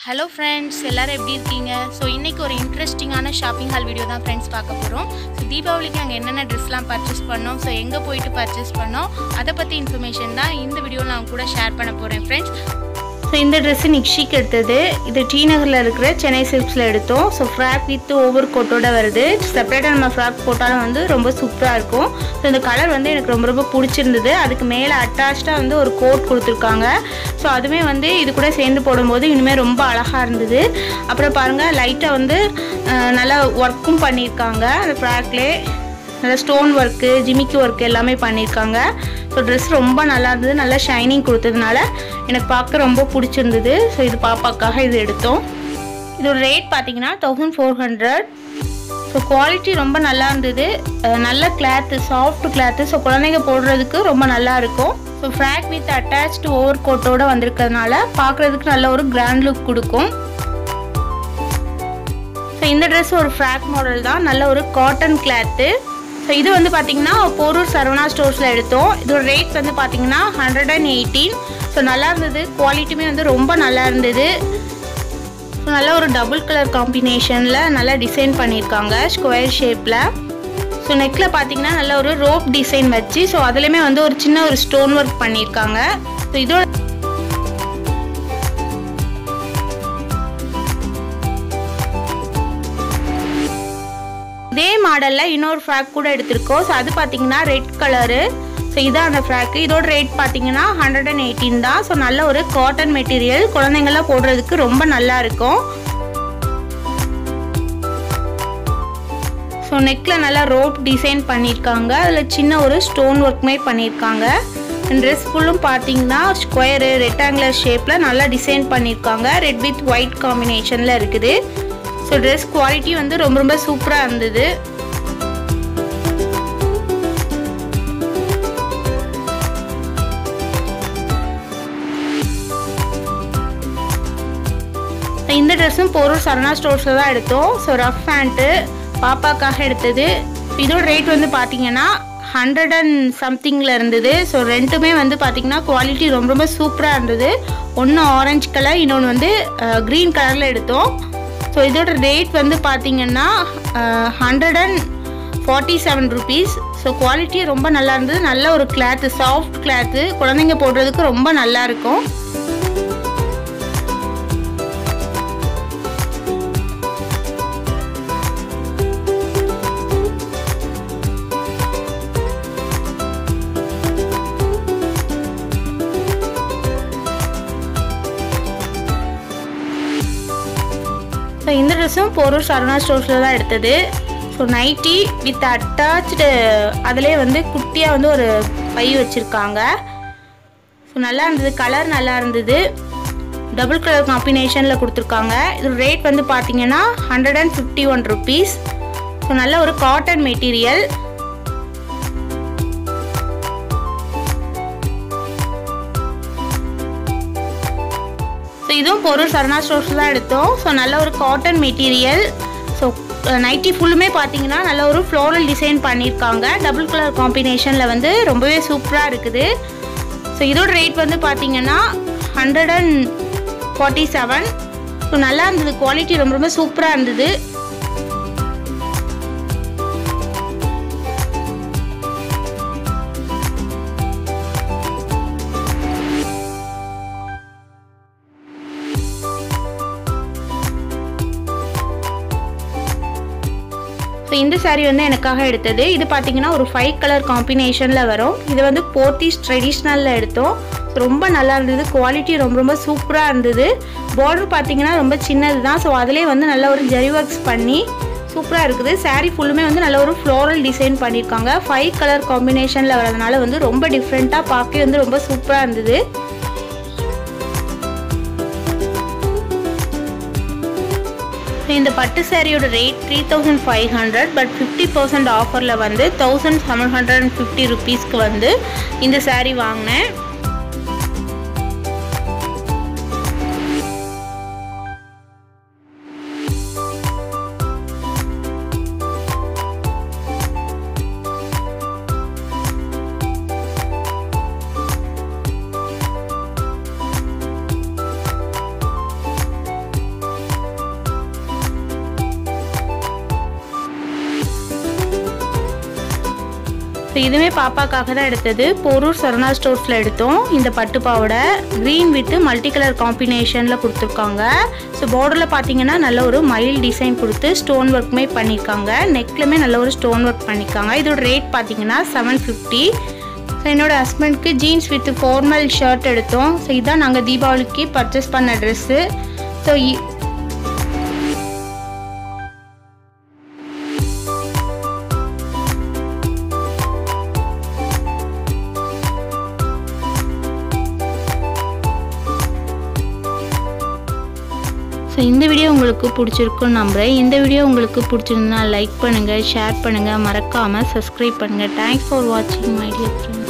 hello friends எல்லாரும் எப்படி இருக்கீங்க ஸோ இன்றைக்கி ஒரு இன்ட்ரெஸ்டிங்கான ஷாப்பிங் ஹால் வீடியோ தான் ஃப்ரெண்ட்ஸ் பார்க்க போகிறோம் ஸோ தீபாவளிக்கு அங்கே என்னென்ன ட்ரெஸ்லாம் பர்ச்சேஸ் பண்ணோம் ஸோ எங்கே போயிட்டு பர்ச்சேஸ் பண்ணோம் அதை பற்றி இன்ஃபர்மேஷன் தான் இந்த வீடியோவில் நான் கூட ஷேர் பண்ண போகிறேன் ஃப்ரெண்ட்ஸ் ஸோ இந்த ட்ரெஸ்ஸு நிக்ஷிக்கு எடுத்தது இது டி நகரில் இருக்கிற சென்னை சில்க்ஸில் எடுத்தோம் ஸோ ஃப்ராக் வித் ஓவர் கோட்டோட வருது செப்பரேட்டாக நம்ம ஃப்ராக் போட்டாலும் வந்து ரொம்ப சூப்பராக இருக்கும் ஸோ இந்த கலர் வந்து எனக்கு ரொம்ப ரொம்ப பிடிச்சிருந்தது அதுக்கு மேலே அட்டாச்சாக வந்து ஒரு கோட் கொடுத்துருக்காங்க ஸோ அதுவுமே வந்து இது கூட சேர்ந்து போடும்போது இனிமேல் ரொம்ப அழகாக இருந்தது அப்புறம் பாருங்கள் லைட்டாக வந்து அஹ், நல்லா ஒர்க்கும் பண்ணியிருக்காங்க அந்த ஃப்ராக்லேயே நல்லா ஸ்டோன் ஒர்க்கு ஜிமிக்கி ஒர்க் எல்லாமே பண்ணியிருக்காங்க ஸோ ட்ரெஸ் ரொம்ப நல்லா இருந்தது நல்லா ஷைனிங் கொடுத்ததுனால எனக்கு பார்க்க ரொம்ப பிடிச்சிருந்தது ஸோ இது பாப்பாக்காக இது எடுத்தோம் இதோட ரேட் பார்த்தீங்கன்னா thousand four hundred so quality ரொம்ப நல்லா இருந்தது அஹ் நல்ல கிளாத்து சாஃப்ட் கிளாத்து ஸோ குழந்தைங்க போடுறதுக்கு ரொம்ப நல்லா இருக்கும் so frock with attached over கோட்டோட வந்திருக்கிறதுனால பார்க்குறதுக்கு நல்ல ஒரு கிராண்ட் லுக் கொடுக்கும் ஸோ இந்த ட்ரெஸ் ஒரு ஃப்ராக் மாடல் தான் நல்ல ஒரு காட்டன் கிளாத்து ஸோ இது வந்து பார்த்தீங்கன்னா போரூர் சரவணா ஸ்டோர்ஸில் எடுத்தோம் இதோட ரேட் வந்து பார்த்தீங்கன்னா ஹண்ட்ரட் அண்ட் எயிட்டீன் ஸோ நல்லா இருந்தது குவாலிட்டியுமே வந்து ரொம்ப நல்லா இருந்தது ஸோ நல்ல ஒரு டபுள் கலர் காம்பினேஷனில் நல்லா டிசைன் பண்ணியிருக்காங்க ஸ்கொயர் ஷேப்பில் ஸோ நெக்கில் பார்த்தீங்கன்னா நல்ல ஒரு ரோப் டிசைன் வச்சு ஸோ அதுலேயுமே வந்து ஒரு சின்ன ஒரு ஸ்டோன் ஒர்க் பண்ணியிருக்காங்க ஸோ இதோட இதே மாடலில் இன்னொரு ஃப்ராக் கூட எடுத்திருக்கோம் ஸோ அது பார்த்தீங்கன்னா ரெட் கலரு ஸோ இதான் அந்த ஃப்ராக்கு இதோட ரேட் பார்த்தீங்கன்னா ஹண்ட்ரட் அண்ட் எயிட்டீன் தான் ஸோ நல்ல ஒரு காட்டன் மெட்டீரியல் குழந்தைங்கள்லாம் போடுறதுக்கு ரொம்ப நல்லா இருக்கும் ஸோ நெக்கில் நல்லா ரோப் டிசைன் பண்ணியிருக்காங்க அதில் சின்ன ஒரு ஸ்டோன் ஒர்க்குமே பண்ணியிருக்காங்க ட்ரெஸ் ஃபுல்லும் பார்த்தீங்கன்னா ஸ்கொயரு ரெக்டாங்குலர் ஷேப்பில் நல்லா டிசைன் பண்ணியிருக்காங்க ரெட் வித் ஒயிட் காம்பினேஷனில் இருக்குது ஸோ ட்ரெஸ் குவாலிட்டி வந்து ரொம்ப ரொம்ப சூப்பராக இருந்தது இந்த ட்ரெஸ்ஸும் போரூர் சரணா ஸ்டோர்ஸில் தான் எடுத்தோம் ஸோ ரஃப் பேண்ட்டு பாப்பாக்காக எடுத்தது இதோட ரேட் வந்து பார்த்தீங்கன்னா ஹண்ட்ரட் அண்ட் சம்திங்கில் இருந்தது ஸோ ரெண்டுமே வந்து பார்த்தீங்கன்னா குவாலிட்டி ரொம்ப ரொம்ப சூப்பராக இருந்தது ஒன்று ஆரஞ்சு கலர் இன்னொன்று வந்து க்ரீன் கலரில் எடுத்தோம் ஸோ இதோட ரேட் வந்து பார்த்தீங்கன்னா hundred and forty seven rupees so quality ரொம்ப நல்லா இருந்தது நல்ல ஒரு கிளாத்து சாஃப்ட் கிளாத்து குழந்தைங்க போடுறதுக்கு ரொம்ப நல்லா இருக்கும் ஸோ இந்த ட்ரெஸ்ஸும் போரூர் சரணா ஸ்டோர்ஸில் தான் எடுத்தது ஸோ நைட்டி வித் அட்டாச்சு அதிலே வந்து குட்டியாக வந்து ஒரு பை வச்சுருக்காங்க ஸோ நல்லா இருந்தது கலர் நல்லா இருந்தது டபுள் கலர் காம்பினேஷனில் கொடுத்துருக்காங்க இது ரேட் வந்து பார்த்தீங்கன்னா hundred and fifty one rupees so நல்ல ஒரு காட்டன் மெட்டீரியல் ஸோ இதுவும் பொருள் சரணா ஸ்டோர்ஸ் தான் எடுத்தோம் ஸோ நல்ல ஒரு காட்டன் மெட்டீரியல் ஸோ நைட்டி ஃபுல்லுமே பார்த்தீங்கன்னா நல்ல ஒரு ஃப்ளோரல் டிசைன் பண்ணியிருக்காங்க டபுள் கலர் காம்பினேஷனில் வந்து ரொம்பவே சூப்பராக இருக்குது ஸோ இதோட ரேட் வந்து பார்த்தீங்கன்னா hundred and forty seven so நல்லா இருந்தது குவாலிட்டி ரொம்ப ரொம்ப சூப்பராக இருந்தது ஸோ இந்த saree வந்து எனக்காக எடுத்தது இது பார்த்தீங்கன்னா ஒரு ஃபைவ் கலர் காம்பினேஷனில் வரும் இது வந்து போர்த்திஸ் ட்ரெடிஷ்னலில் எடுத்தோம் ரொம்ப நல்லா இருந்தது குவாலிட்டி ரொம்ப ரொம்ப சூப்பராக இருந்தது பார்டர் பார்த்தீங்கன்னா ரொம்ப சின்னது தான் ஸோ அதிலே வந்து நல்ல ஒரு ஜரி ஒர்க்ஸ் பண்ணி சூப்பராக இருக்குது saree ஃபுல்லுமே வந்து நல்ல ஒரு ஃப்ளோரல் டிசைன் பண்ணியிருக்காங்க ஃபைவ் கலர் காம்பினேஷனில் வரதுனால வந்து ரொம்ப டிஃப்ரெண்ட்டாக பார்க்க வந்து ரொம்ப சூப்பராக இருந்தது ஸோ இந்த பட்டு சாரியோட rate three thousand five hundred but fifty percent ஆஃபரில் வந்து thousand seven hundred and fifty ருபீஸ்க்கு வந்து இந்த saree வாங்கினேன் ஸோ இதுவுமே பாப்பாக்காக தான் எடுத்தது போரூர் சரணா ஸ்டோர்ஸில் எடுத்தோம் இந்த பட்டு பாவாடை க்ரீன் வித்து மல்டி கலர் காம்பினேஷனில் கொடுத்துருக்காங்க ஸோ பார்டரில் பார்த்தீங்கன்னா நல்ல ஒரு மயில் டிசைன் கொடுத்து ஸ்டோன் ஒர்க்குமே பண்ணியிருக்காங்க நெக்லுமே நல்ல ஒரு ஸ்டோன் ஒர்க் பண்ணியிருக்காங்க இதோட ரேட் பார்த்தீங்கன்னா செவன் ஃபிஃப்டி ஸோ என்னோட ஹஸ்பண்ட்க்கு ஜீன்ஸ் வித் ஃபார்மல் ஷர்ட் எடுத்தோம் ஸோ இதான் நாங்கள் தீபாவளிக்கு பர்ச்சேஸ் பண்ண ட்ரெஸ்ஸு ஸோ ஸோ இந்த வீடியோ உங்களுக்கு பிடிச்சிருக்குன்னு நம்புகிறேன் இந்த வீடியோ உங்களுக்கு பிடிச்சிருந்தா லைக் பண்ணுங்கள் ஷேர் பண்ணுங்கள் மறக்காமல் சப்ஸ்கிரைப் பண்ணுங்கள் தேங்க்ஸ் ஃபார் வாட்சிங் மை டியர் ஃப்ரெண்ட்